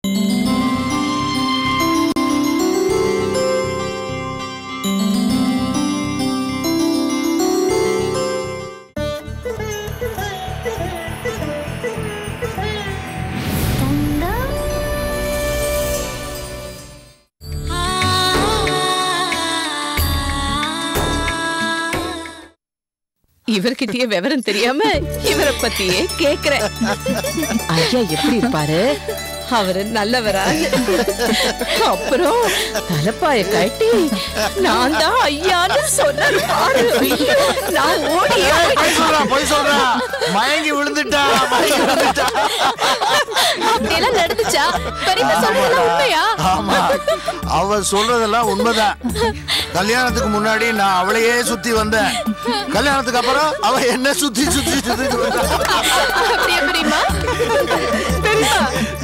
இவர்கிட்டயே விவரம் தெரியாம இவரை பத்தியே கேக்குறேன் ஐயா எப்படி இருப்பாரு அவரு நல்லவரா அப்புறம் தலைப்பாய கட்டி நான் தான் ஐயான்னு சொன்னாரு பாரு ஐயோ, நான் ஓடியே பொய் சொல்றா பொய் சொல்றா மயங்கி விழுந்துட்டா மயங்கி விழுந்துட்டா அப்படியெல்லாம் நடந்துச்சா பெரியப்பா சொல்றதெல்லாம் உண்மையா ஆமா அவ சொல்றதெல்லாம் உண்மைதான் கல்யாணத்துக்கு முன்னாடி நான் அவளையே சுத்தி வந்தேன் கல்யாணத்துக்கு அப்புறம் அவ என்ன சுத்தி சுத்தி சுத்தி வந்தா. அப்படியே பெரியம்மா பெரியம்மா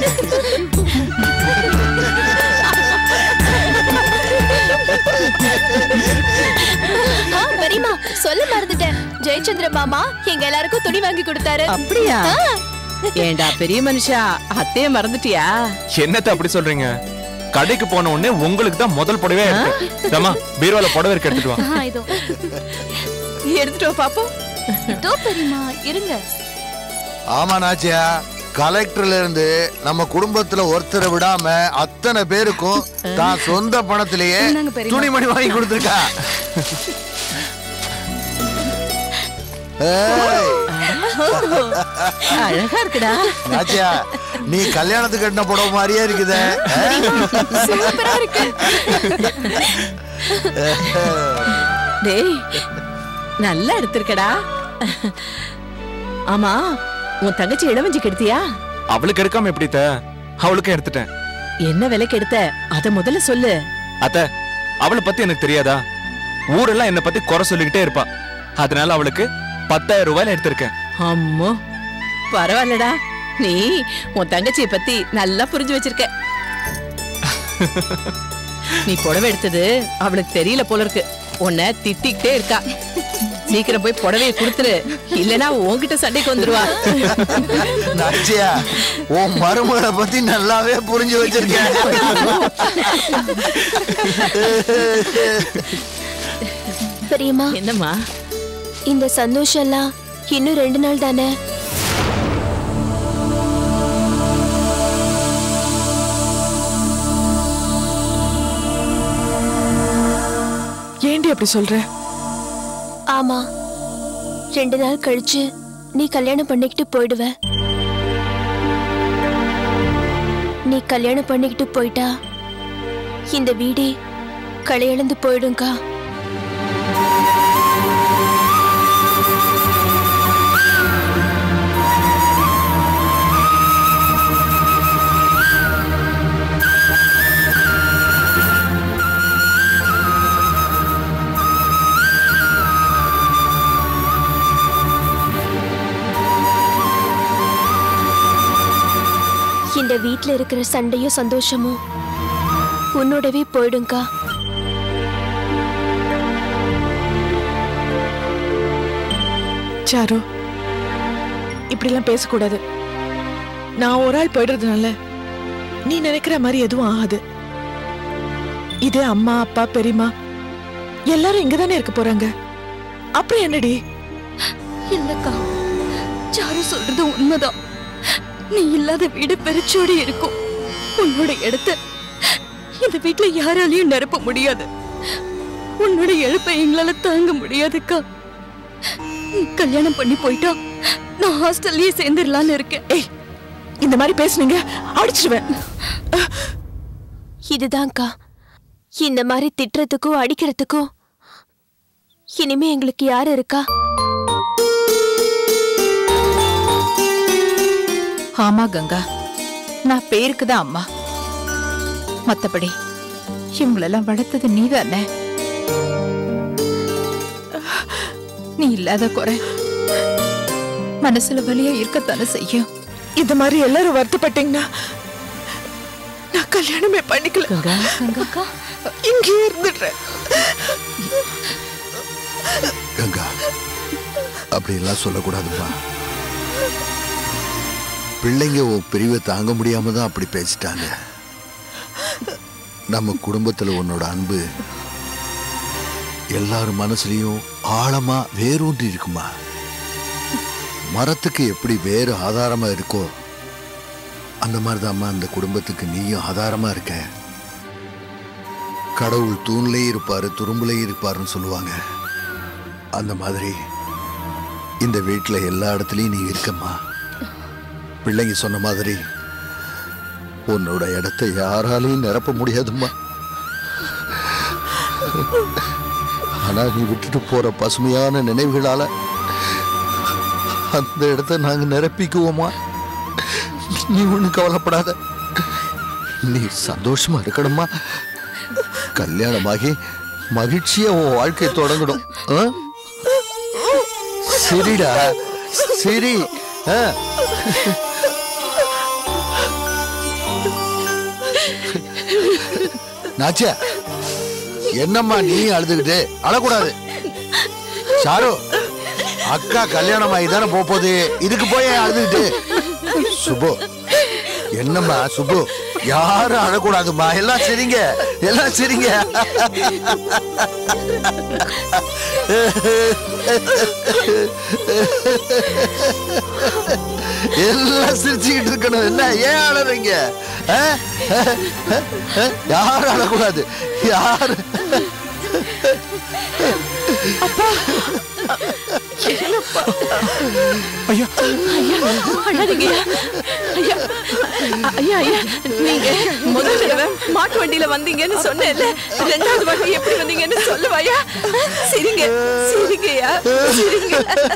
ஆ, பெரியம்மா சொல்ல மறந்துட்டேன் ஜெயச்சந்திர மாமா எங்க எல்லாருக்கும் துணி வாங்கி கொடுத்தாரு அப்படியா ஏண்டா பெரிய மனுஷா அத்தைய மறந்துட்டியா என்னத்த அப்படி சொல்றீங்க கடைக்கு போன உடனே உங்களுக்கு தான் முதல் புடவே இருக்கு தம்மா பீரோல புடவை இருக்கு எடுத்துட்டு வா ஆ, இதோ எடுத்துட்டு வா பாப்போம் இதோ பெரியம்மா இருங்க ஆமா நாச்சியா கலெக்டர்ல இருந்து நம்ம குடும்பத்துல ஒருத்தரை விடாம அத்தனை பேருக்கும் தான் சொந்த பணத்திலேயே இந்தாங்க பெரியம்மா. துணிமணி வாங்கி கொடுத்துருக்கா ஏய், அழகா இருக்குடா நாச்சியா நீ கல்யாணத்துக்கு கட்டின புடவை மாதிரியே இருக்குதே சூப்பரா இருக்கு டேய் நல்லா எடுத்திருக்கடா ஆமா உன் தங்கச்சி இளவஞ்சி கெடுத்தியா அவளுக்கு எடுக்காம எப்படி த அவளுக்கும் எடுத்துட்டேன் என்ன விலைக்கு எடுத்த அத முதல்ல சொல்லு அத்த அவளை பத்தி எனக்கு தெரியாதா ஊரெல்லாம் என்ன பத்தி குறை சொல்லிக்கிட்டே இருப்பா அதனால அவளுக்கு பத்தாயிரம் ரூபாயில எடுத்திருக்கேன் அம்மோ பரவாயில்லடா நீ உன் தங்கச்சியை பத்தி நல்லா புரிஞ்சு வச்சிருக்க நீ புடவை எடுத்தது அவளுக்கு தெரியல போல இருக்கு உன்னை திட்டிக்கிட்டே இருக்கா சீக்கிரம் போய் புடவையை கொடுத்துரு இல்லனா உன்கிட்ட சண்டைக்கு வந்துருவா நாச்சியா உன் மருமகளை பத்தி நல்லாவே புரிஞ்சு வச்சிருக்கேன் பெரியம்மா என்னம்மா இந்த சந்தோஷம் எல்லாம் இன்னும் ரெண்டு நாள் தானே ஏண்டி அப்படி சொல்ற ஆமா ரெண்டு நாள் கழிச்சு நீ கல்யாணம் பண்ணிக்கிட்டு போயிடுவ நீ கல்யாணம் பண்ணிக்கிட்டு போயிட்டா இந்த வீடே களையளந்து போயிடுங்கா இந்த வீட்ல இருக்கிற சண்டையும் சந்தோஷமும் உன்னோடவே போயிடுங்கா சாரு இப்படிலாம் பேசக்கூடாது நான் ஒரு ஆள் போயிடுறதுனால நீ நினைக்கிற மாதிரி எதுவும் ஆகாது இது அம்மா அப்பா பெரியம்மா எல்லாரும் இங்க தானே இருக்க போறாங்க அப்புறம் என்னடி இல்லக்கா சாரு சொல்றது உண்மைதான் நீ இல்லாத வீடு பெருச்சோடி இருக்கும் உன்னோட இடத்த இந்த வீட்ல யாராலையும் நிரப்ப முடியாது உன்னோட இழப்பை எங்களால தாங்க முடியாதுக்கா நீ கல்யாணம் பண்ணி போயிட்டா நான் ஹாஸ்டல்லயே சேர்ந்துடலான்னு இருக்கேன் ஏய் இந்த மாதிரி பேசுனீங்க அடிச்சிடுவேன் இதுதான்க்கா இந்த மாதிரி திட்டுறதுக்கும் அடிக்கிறதுக்கும் இனிமே எங்களுக்கு யாரு இருக்கா ஆமா கங்கா நான் பேருக்கு தான் அம்மா மத்தபடி இவங்களெல்லாம் வளர்த்தது நீ தானே நீ இல்லாத குறை மனசுல வலியா இருக்கத்தானே செய்யும் இந்த மாதிரி எல்லாரும் வருத்தப்பட்டீங்கன்னா நான் கல்யாணமே பண்ணிக்கல கங்கா கங்கக்கா இங்கேயே இருந்துடுறேன் கங்கா அப்படி எல்லாம் சொல்லக்கூடாதுப்பா பிள்ளைங்க உன் பிரிவை தாங்க முடியாம தான் அப்படி பேசிட்டாங்க நம்ம குடும்பத்துல உன்னோட அன்பு எல்லார் மனசுலயும் ஆழமா வேரூன்றி இருக்குமா மரத்துக்கு எப்படி வேறு ஆதாரமா இருக்கோ அந்த மாதிரிதாம்மா அந்த குடும்பத்துக்கு நீயும் ஆதாரமா இருக்க கடவுள் தூண்லயே இருப்பாரு துரும்புலயே இருப்பாருன்னு சொல்லுவாங்க அந்த மாதிரி இந்த வீட்டுல எல்லா இடத்துலயும் நீ இருக்கம்மா பிள்ளைங்க சொன்ன மாதிரி உன்னோட இடத்தை யாராலையும் நிரப்ப முடியாதும்மா ஆனா நீ விட்டுட்டு போற பசுமையான நினைவுகளால அந்த இடத்தை நாங்க நிரப்பிக்குவோமா நீ ஒண்ணு கவலைப்படாத நீ சந்தோஷமா இருக்கணுமா கல்யாணமாகி மகிழ்ச்சியா உன் வாழ்க்கை தொடங்கணும் ஆ? சரிடா சரி ஆ நாச்சியா என்னம்மா நீ அழுதுகிட்டு அழக்கூடாது சாரு அக்கா கல்யாணம் ஆகி தானே போக போகுது இதுக்கு போய் ஏன் அழுதுகிட்டு சுபு என்னம்மா சுபு யாரும் அழக்கூடாதும்மா எல்லாம் சரிங்க எல்லாம் சரிங்க எல்லாம் சிரிச்சுக்கிட்டு இருக்கணும் என்ன ஏன் அழறீங்க ஆ? ஆ? யாரும் அழக்கூடாது யாரு அழாதீங்கய்யா. ஐயா ஐயா ஐயா நீங்க முதல் தடவை மாட்டு வண்டியில வந்தீங்கன்னு சொன்னேன்ல ரெண்டாவது வாட்டி எப்படி வந்தீங்கன்னு சொல்லுவாயா சிரிங்க சிரிங்கய்யா சிரிங்க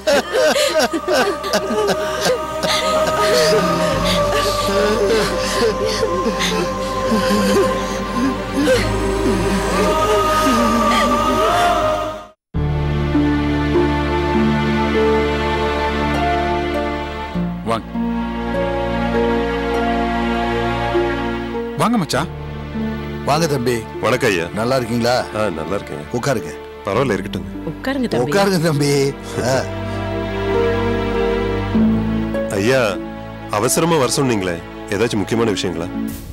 வாங்க வாங்க மச்சான் வாங்க தம்பி வணக்கம் ஐயா நல்லா இருக்கீங்களா ஆ நல்லா இருக்கேன் உட்காருங்க பரவாயில்ல இருக்கட்டும் உட்காருங்க தம்பி உட்காருங்க தம்பி ஆ, ஐயா அவசரமா வர சொன்னீங்களே ஏதாச்சும் முக்கியமான விஷயங்களா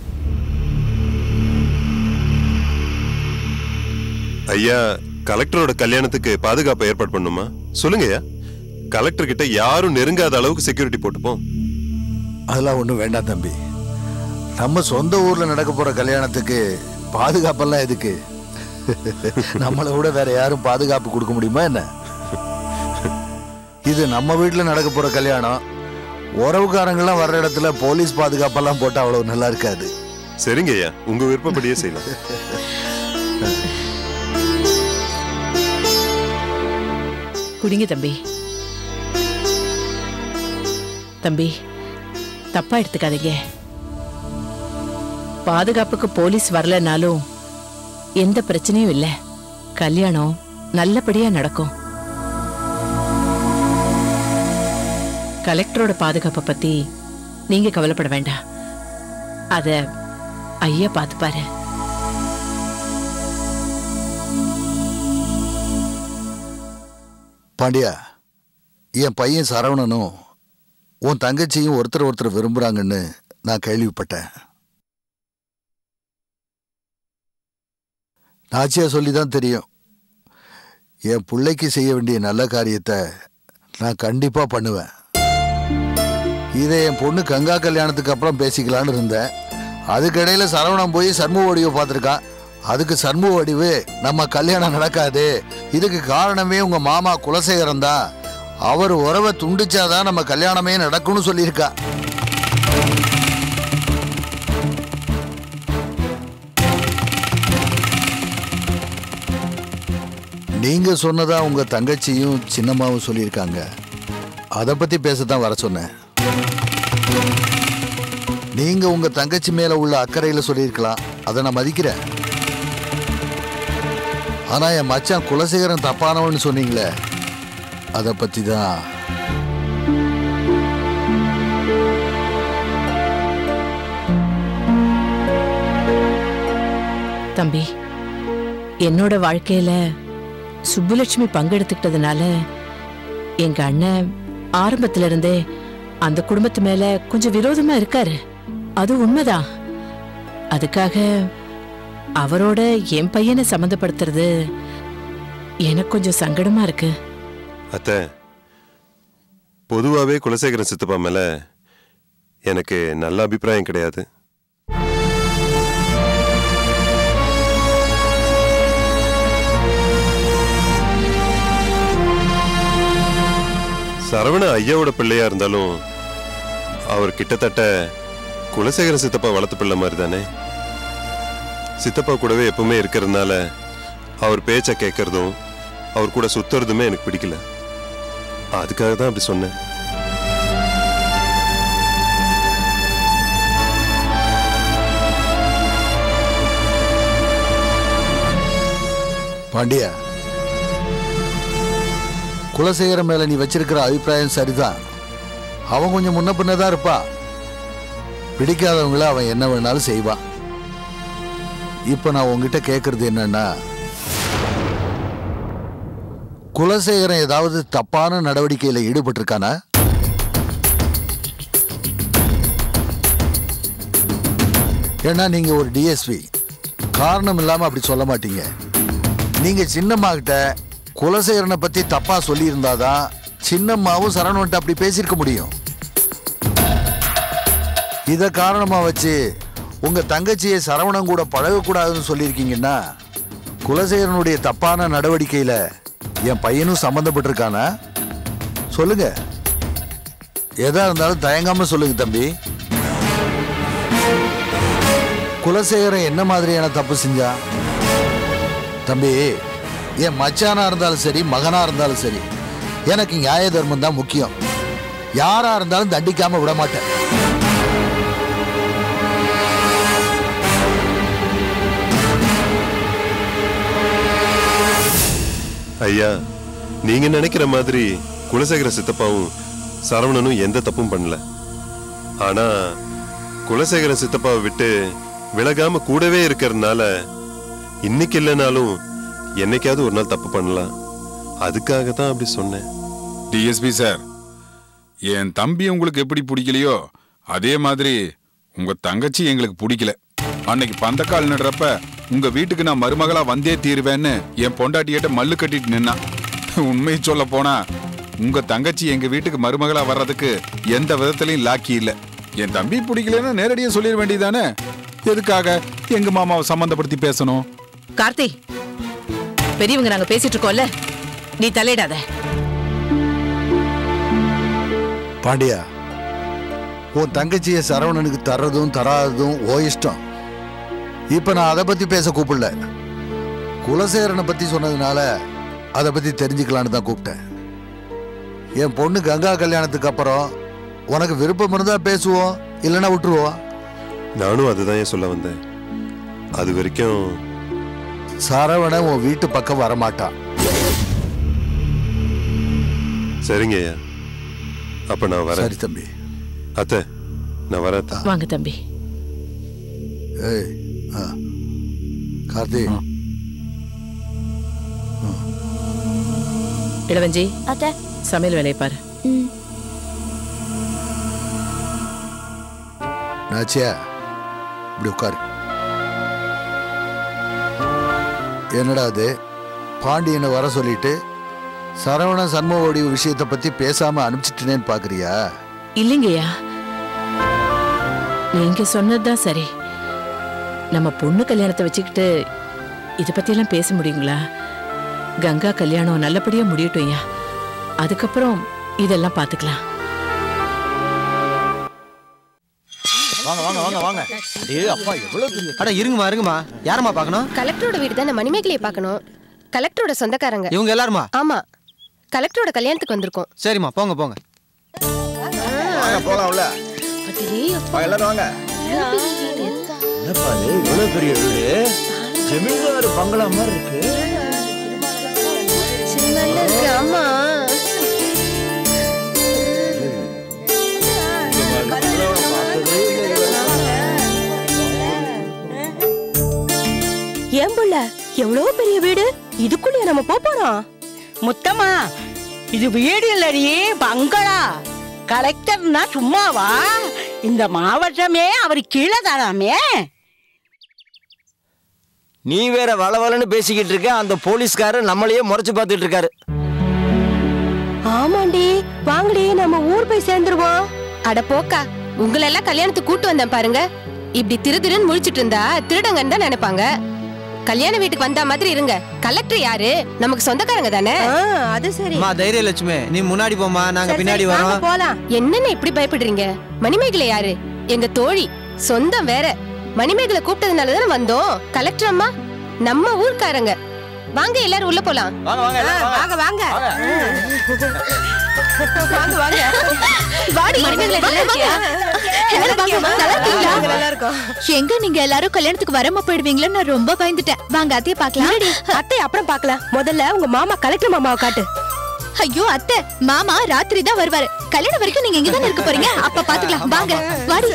ஐயா கலெக்டரோட கல்யாணத்துக்கு பாதுகாப்பு ஏற்பாடு பண்ணுமா சொல்லுங்க ஐயா கலெக்டர் கிட்ட யாரும் நெருங்காத அளவுக்கு செக்யூரிட்டி போட்டுப்போம் அதெல்லாம் ஒண்ணும் வேண்டாம் தம்பி நம்ம சொந்த ஊர்ல நடக்க போற கல்யாணத்துக்கு பாதுகாப்பெல்லாம் எதுக்கு நம்மளை விட வேற யாரும் பாதுகாப்பு கொடுக்க முடியுமா என்ன இது நம்ம வீட்டுல நடக்க போற கல்யாணம் உறவுக்காரங்கெல்லாம் வர்ற இடத்துல போலீஸ் பாதுகாப்பெல்லாம் போட்டா அவ்வளவு நல்லா இருக்காது சரிங்க ஐயா உங்க விருப்பப்படியே செய்யலாம் குடிங்க தம்பி தம்பி தப்பா எடுத்துக்காதீங்க பாதுகாப்புக்கு போலீஸ் வரலனாலும் எந்த பிரச்சனையும் இல்ல கல்யாணம் நல்லபடியா நடக்கும் கலெக்டரோட பாதுகாப்பை பத்தி நீங்க கவலைப்பட வேண்டாம் அத ஐயா பார்த்துப்பாரு பாண்டியா என் பையன் சரவணனும் உன் தங்கச்சியும் ஒருத்தர் ஒருத்தர் விரும்புறாங்கன்னு நான் கேள்விப்பட்டேன் நாச்சியா சொல்லி தான் தெரியும் என் பிள்ளைக்கு செய்ய வேண்டிய நல்ல காரியத்தை நான் கண்டிப்பா பண்ணுவேன் இதை என் பொண்ணு கங்கா கல்யாணத்துக்கு அப்புறம் பேசிக்கலான்னு இருந்தேன் அதுக்கிடையில சரவணன் போய் சண்முக வடிவை பார்த்துருக்கான் அதுக்கு சண்முக வடிவு நம்ம கல்யாணம் நடக்காது இதுக்கு காரணமே உங்க மாமா குலசேகரன் தான் அவர் உறவை துண்டிச்சாதான் நம்ம கல்யாணமே நடக்கும்னு சொல்லியிருக்கா நீங்க சொன்னதா உங்க தங்கச்சியும் சின்னம்மாவும் சொல்லியிருக்காங்க அதை பத்தி பேசத்தான் வர சொன்னேன் நீங்க உங்க தங்கச்சி மேல உள்ள அக்கறையில சொல்லியிருக்கலாம் அதை நான் மதிக்கிறேன் ஆனா என் மச்சான் குலசேகரன் தப்பானவன்னு சொன்னீங்களே அதை பத்தி தான் தம்பி என்னோட வாழ்க்கையில சுப்புலட்சுமி பங்கெடுத்துக்கிட்டதுனால எங்க அண்ணன் ஆரம்பத்துல இருந்தே அந்த குடும்பத்து மேல கொஞ்சம் விரோதமா இருக்காரு அது உண்மைதான் அதுக்காக அவரோட என் பையனை சம்மந்தப்படுத்துறது எனக்கு கொஞ்சம் சங்கடமா இருக்கு அத்தை பொதுவாகவே குலசேகரன் சித்தப்பா மேல எனக்கு நல்ல அபிப்பிராயம் கிடையாது சரவண ஐயாவோட பிள்ளையா இருந்தாலும் அவர் கிட்டத்தட்ட குலசேகரன் சித்தப்பா வளர்த்த பிள்ளை மாதிரி தானே சித்தப்பா கூடவே எப்பவுமே இருக்கிறதுனால அவர் பேச்சை கேட்கறதும் அவர் கூட சுத்துறதுமே எனக்கு பிடிக்கல அதுக்காக தான் அப்படி சொன்னேன் பாண்டியா குலசேகரன் மேல நீ வச்சிருக்கிற அபிப்பிராயம் சரிதான் அவன் கொஞ்சம் முன்ன பின்னதான் இருப்பா பிடிக்காதவங்கள அவன் என்ன வேணாலும் செய்வான் இப்ப நான் உங்ககிட்ட கேட்கறது என்னன்னா குலசேகரன் ஏதாவது தப்பான நடவடிக்கையில ஈடுபட்டிருக்கானா ஏன்னா நீங்க ஒரு டிஎஸ்பி காரணம் இல்லாம அப்படி சொல்ல மாட்டீங்க நீங்க சின்னம்மா கிட்ட குலசேகரனை பத்தி தப்பா சொல்லி இருந்தாதான் சின்னம்மாவும் சரவணன்ட்ட அப்படி பேசியிருக்க முடியும் இத காரணமா வச்சு உங்க தங்கச்சியை சரவணன் கூட பழகக்கூடாதுன்னு சொல்லியிருக்கீங்கன்னா குலசேகரனுடைய தப்பான நடவடிக்கையில என் பையனும் சம்மந்தப்பட்டிருக்கானா சொல்லுங்க எதா இருந்தாலும் தயங்காம சொல்லுங்க தம்பி குலசேகரன் என்ன மாதிரியான தப்பு செஞ்சா தம்பி என் மச்சானா இருந்தாலும் சரி மகனா இருந்தாலும் சரி எனக்கு நியாய தர்மம் தான் முக்கியம் யாரா இருந்தாலும் தண்டிக்காம விட மாட்டேன் ஐயா நீங்க நினைக்கிற மாதிரி குலசேகர சித்தப்பாவும் சரவணனும் எந்த தப்பும் பண்ணல ஆனா குலசேகர சித்தப்பாவை விட்டு விலகாம கூடவே இருக்கிறதுனால இன்னைக்கு இல்லைனாலும் என்னைக்காவது ஒரு நாள் தப்பு பண்ணலாம் அதுக்காக தான் அப்படி சொன்னேன் டிஎஸ்பி சார் என் தம்பி உங்களுக்கு எப்படி பிடிக்கலையோ அதே மாதிரி உங்க தங்கச்சி எங்களுக்கு பிடிக்கல அன்னைக்கு பந்தக்கால் நடுறப்ப உங்க வீட்டுக்கு நான் மருமகளா வந்தே தீருவேன்னு என் பொண்டாட்டியிட்ட மல்லு கட்டிட்டு நின்னா உண்மையை சொல்ல போனா உங்க தங்கச்சி எங்க வீட்டுக்கு மருமகளா வர்றதுக்கு எந்த விதத்திலையும் லாக்கி இல்ல என் தம்பி பிடிக்கலன்னு நேரடியா சொல்லிட வேண்டியதானே எதுக்காக எங்க மாமாவை சம்மந்தப்படுத்தி பேசணும் கார்த்தி பெரியவங்க நாங்க பேசிட்டு இருக்கோம்ல நீ தலையிடாத பாண்டியா உன் தங்கச்சியை சரவணனுக்கு தர்றதும் தராததும் ஓ இஷ்டம் இப்ப நான் அதை பத்தி பேச கூப்பிடல குலசேகரனை பத்தி சொன்னதுனால அதை பத்தி தெரிஞ்சுக்கலான்னு தான் கூப்பிட்டேன் என் பொண்ணு கங்கா கல்யாணத்துக்கு அப்புறம் உனக்கு விருப்பம் இருந்தா பேசுவோம் இல்லைன்னா விட்டுருவோம் நானும் அதுதான் ஏன் சொல்ல வந்தேன் அது வரைக்கும் சரவணன் உன் வீட்டு பக்கம் வரமாட்டான் சரிங்க ஐயா அப்ப நான் வரேன் சரி தம்பி அத்தை நான் வரேன் அத்தை. வாங்க தம்பி ஏய் ஆ கார்த்தி இளவஞ்சி அத்தை சமையல் வேலையை பாரு ம் நாச்சியா இப்படி உட்காரு என்னடா அது பாண்டியனை வர சொல்லிட்டு சரவண சண்முகோடி விஷயத்தை பத்தி பேசாம அனுப்பிச்சிட்டேன்னு பாக்குறியா இல்லைங்கய்யா நீங்க சொன்னதுதான் சரி நம்ம பொண்ணு கல்யாணத்தை வச்சுக்கிட்டு இத பத்தியெல்லாம் பேச முடியுங்களா கங்கா கல்யாணம் நல்லபடியா முடியட்டும் ஐயா அதுக்கப்புறம் இதெல்லாம் பாத்துக்கலாம் வாங்க வாங்க வாங்க வாங்க ஏ அப்பா எவ்வளவு பெரிய அட இருங்கம்மா இருங்கம்மா யாரம்மா பார்க்கணும் கலெக்டரோட வீடு தானே மணிமேகலையை பார்க்கணும் கலெக்டரோட சொந்தக்காரங்க இவங்க எல்லாருமா ஆமா கலெக்டரோட கல்யாணத்துக்கு வந்திருக்கோம் சரிம்மா போங்க போங்க வாங்க போலாம் உள்ள அடே, வா எல்லாரும் வாங்க என்னப்பா இது இவ்வளவு பெரிய வீடு ஜமீன்தார் பங்களா மாதிரி இருக்கு சின்னதா இருக்கு, ஆமா ஏன் புள்ள எவ்வளவு பெரிய வீடு இதுக்குள்ளே நம்ம போப் போறோம் முத்தம்மா இது வீடு இல்லடி பங்களா கலெக்டர்னா சும்மாவா இந்த மாவட்டமே அவர் கீழே தானாமே நீ வேற வளவலன்னு பேசிக்கிட்டு இருக்க அந்த போலீஸ்காரர் நம்மளையே முறைச்சு பார்த்துட்டு இருக்காரு ஆமாண்டி வாங்கடி நம்ம ஊர் போய் சேர்ந்துருவோம் அட போக்கா உங்களை எல்லாம் கல்யாணத்துக்கு கூட்டு வந்தேன் பாருங்க இப்படி திரு திருன்னு முழிச்சிட்டு இருந்தா திருடங்கன்னு தான் நினைப்பாங்க கல்யாண வீட்டுக்கு வந்தா மாதிரி இருங்க கலெக்டர் யாரு நமக்கு சொந்தக்காரங்க தானே அது சரி அம்மா தைரிய லட்சுமி நீ முன்னாடி போம்மா நாங்க பின்னாடி வரோம் போலாம் என்னென்ன இப்படி பயப்படுறீங்க மணிமேகலை யாரு எங்க தோழி சொந்தம் வேற மணிமேகலை கூப்பிட்டதுனால தானே வந்தோம் கலெக்டர் அம்மா நம்ம ஊர்க்காரங்க வாங்க எல்லாரும் உள்ள போலாம் வாங்க வாங்க வாங்க வாங்க வாடி மணிமேகலை நல்லா இருக்கியா? எல்லாரும் வாங்க, நல்லா இருக்கீங்களா? நாங்க நல்லா இருக்கோம் எங்க நீங்க எல்லாரும் கல்யாணத்துக்கு வராம போயிடுவீங்களன்னு நான் ரொம்ப பயந்துட்டேன் வாங்க அத்தைய பாக்கலாம் அத்தை அப்புறம் பார்க்கலாம் முதல்ல உங்க மாமா கலெக்டர் மாமாவை காட்டு ஐயோ அத்தை மாமா ராத்திரி தான் வருவாரு கல்யாணம் வரைக்கும் நீங்க இங்க தானே இருக்க போறீங்க அப்ப பாத்துக்கலாம் வாங்க வாடி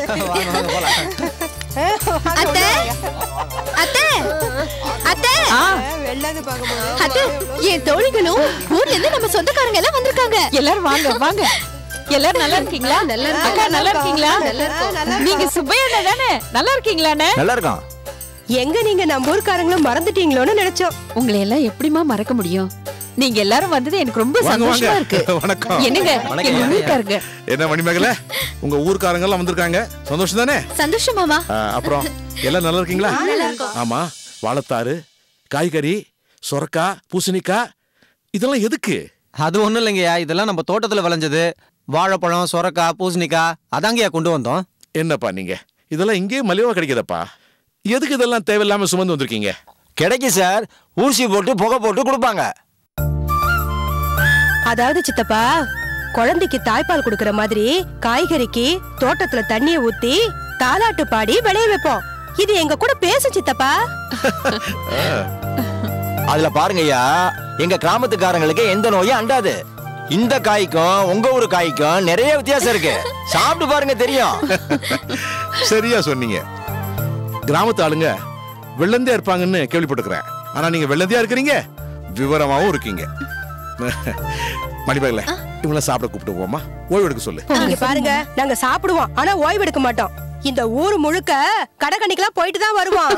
அத்தை அத்தை அத்தை அத்தை என் தோழிகளும் ஊர்ல இருந்து நம்ம சொந்தக்காரங்க எல்லாம் வந்திருக்காங்க எல்லாரும் வாங்க வாங்க எல்லாரும் நல்லா இருக்கீங்களா நல்லா அக்கா நல்லா இருக்கீங்களா நல்லா இருக்கோம். நீங்க சுப்பையா தானே நல்லா இருக்கீங்களாண்ணே நல்லா இருக்கான் எங்க நீங்க நம்ம ஊர்க்காரங்களும் மறந்துட்டீங்களோன்னு நினைச்சோம் உங்களை எல்லாம் எப்படிமா மறக்க முடியும் நீங்க எல்லாரும் வந்தது எனக்கு ரொம்ப சந்தோஷமா இருக்கு வணக்கம் என்னங்க வணக்கம். எங்க ஊருக்காரங்க என்ன மணிமேகலை உங்க ஊர்க்காரங்க எல்லாம் வந்திருக்காங்க சந்தோஷம் தானே சந்தோஷமாவா ஆ, அப்புறம் எல்லாம் நல்லா இருக்கீங்களா ஆமா வாழைத்தாறு காய்கறி சொரக்கா பூசணிக்காய் இதெல்லாம் எதுக்கு அது ஒண்ணும் இல்லைங்கய்யா இதெல்லாம் நம்ம தோட்டத்துல விளைஞ்சது வாழைப்பழம் சொரக்காய் பூசணிக்காய் அதாங்கய்யா கொண்டு வந்தோம் என்னப்பா நீங்க இதெல்லாம் இங்கேயே மலிவா கிடைக்குதப்பா எதுக்கு இதெல்லாம் தேவையில்லாம சுமந்து வந்திருக்கீங்க கிடைக்கும் சார் ஊசி போட்டு புகை போட்டு கொடுப்பாங்க அதாவது சித்தப்பா குழந்தைக்கு தாய்ப்பால் கொடுக்கற மாதிரி காய்கறிக்கு தோட்டத்துல தண்ணிய ஊத்தி தாலாட்டு பாடி விளைய வைப்போம் இது எங்க கூட பேசு சித்தப்பா அதுல பாருங்கய்யா எங்க கிராமத்துக்காரங்களுக்கு எந்த நோயும் அண்டாது இந்த காய்க்கும் உங்க ஊர் காய்க்கும் நிறைய வித்தியாசம் இருக்கு சாப்பிட்டு பாருங்க தெரியும் சரியா சொன்னீங்க கிராமத்து ஆளுங்க வெள்ளந்தியா இருப்பாங்கன்னு கேள்விப்பட்டிருக்கிறேன் ஆனா நீங்க வெள்ளந்தியா இருக்கிறீங்க விவரமாவும் இருக்கீங்க மணிமேகலை இவங்கள சாப்பிட கூப்பிட்டு போமா ஓய்வு எடுக்க சொல்லு நீங்க பாருங்க நாங்க சாப்பிடுவோம் ஆனா ஓய்வு எடுக்க மாட்டோம் இந்த ஊர் முழுக்க கடகணிக்கெல்லாம் போயிட்டு தான் வருவோம்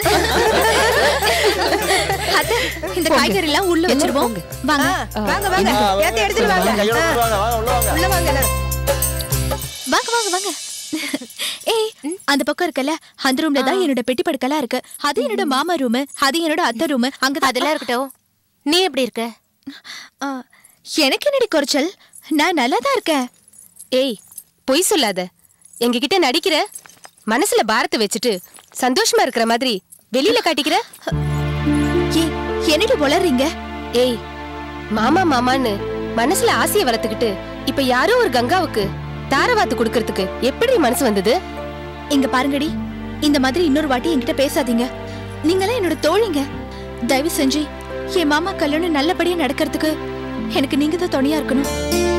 அத்தை இந்த காய்கறி எல்லாம் உள்ள வச்சிருவோம் வாங்க வாங்க வாங்க எல்லாத்தையும் எடுத்துட்டு வாங்க உள்ள வாங்க எல்லாரும். வாங்க வாங்க வாங்க ஏய் அந்த பக்கம் இருக்கல அந்த ரூம்ல தான் என்னோட பெட்டி படுக்கலாம் இருக்கு அது என்னோட மாமா ரூம் அது என்னோட அத்தை ரூம் அங்க அதெல்லாம் இருக்கட்டும் நீ எப்படி இருக்க எனக்கு என்னடி குறைச்சல் நான் நல்லா தான் இருக்கேன் ஏய் பொய் சொல்லாத எங்ககிட்ட நடிக்கிற மனசுல பாரத்தை வச்சுட்டு சந்தோஷமா இருக்கிற மாதிரி வெளியில காட்டிக்கிற ஏய் என்னடி வளர்றீங்க ஏய் மாமா மாமான்னு மனசுல ஆசைய வளர்த்துக்கிட்டு இப்ப யாரோ ஒரு கங்காவுக்கு தாரவாத்து கொடுக்கறதுக்கு எப்படி மனசு வந்தது இங்க பாருங்கடி இந்த மாதிரி இன்னொரு வாட்டி என்கிட்ட பேசாதீங்க நீங்களாம் என்னோட தோழிங்க தயவு செஞ்சு என் மாமா கல்யாணம் நல்லபடியா நடக்கிறதுக்கு எனக்கு நீங்க தான் துணையா இருக்கணும்